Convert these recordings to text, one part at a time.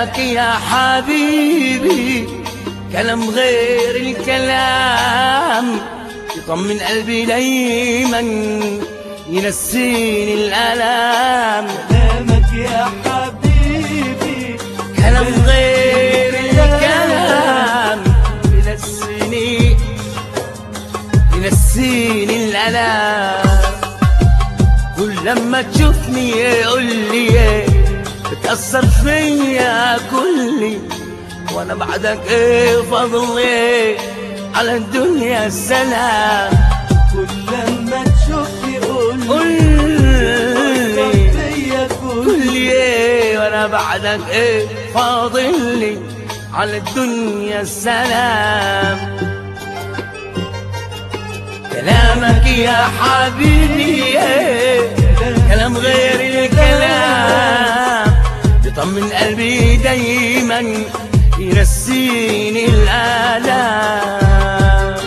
كلامك يا حبيبي كلام غير الكلام يطمن قلبي دايما ينسيني الألام كلامك يا حبيبي كلام غير الكلام ينسيني ينسيني الألام كل لما تشوفني يقول لي بتأثر فيا كلي وانا بعدك ايه فضلي على الدنيا السلام كل لما تشوفني قول قول لي فيا كل كل ايه وانا بعدك ايه فاضل لي على الدنيا السلام كلامك يا حبيبي إيه كلام غير الكلام يطمن قلبي دايما ينسيني الآلام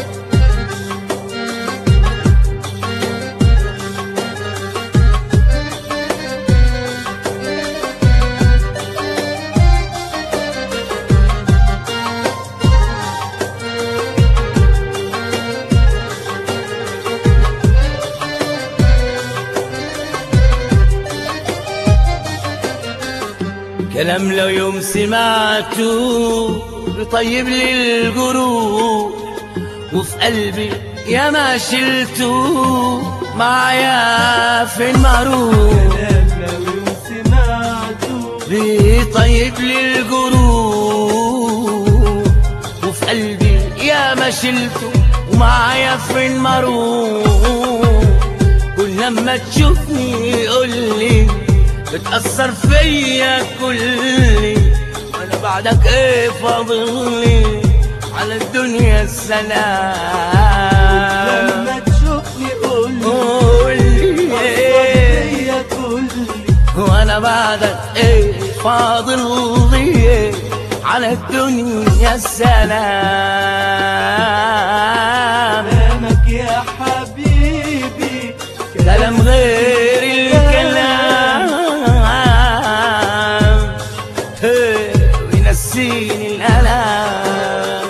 كلام لو يوم سمعته بطيب لي الجروح وفي قلبي يا ما شلته معايا في المعروف كلام لو يوم سمعته بيطيب لي الجروح وفي قلبي يا ما شلته ومعايا في المروح كل لما تشوفني يقول لي بتأثر فيا كلي وانا بعدك ايه فاضلي على الدنيا السلام لما تشوفني قول لي قول لي إيه فيا كل وانا بعدك ايه فاضل لي على الدنيا السلام كلامك يا حبيبي كلام غير الكلام إيه، وينسيني الالام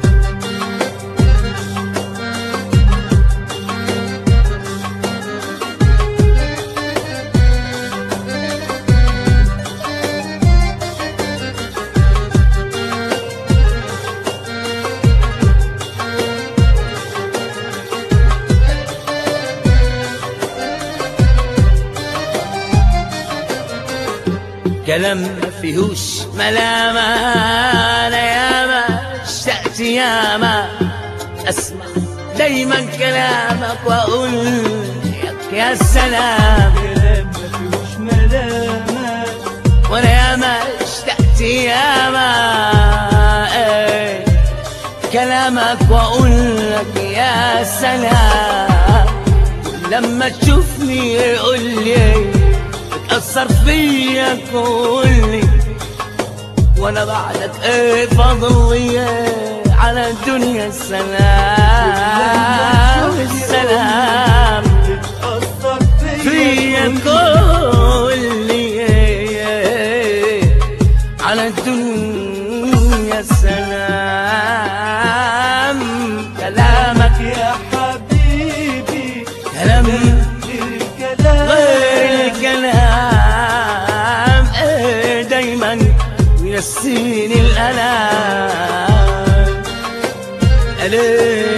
كلام ما فيهوش ملامة أنا ياما اشتقت ياما أسمع دايما كلامك وأقول لك يا سلام كلام ما فيهوش ملامة وأنا ياما اشتقت ياما إيه كلامك وأقول لك يا سلام لما تشوفني قول لي بتأثر فيا كلي وانا بعدك ايه فضلي على الدنيا السلام السلام تتأثر فيا كلي على الدنيا السلام كلامك يا حبيبي كلام الكلام غير الكلام إيه دايما ينسيني الألام أليه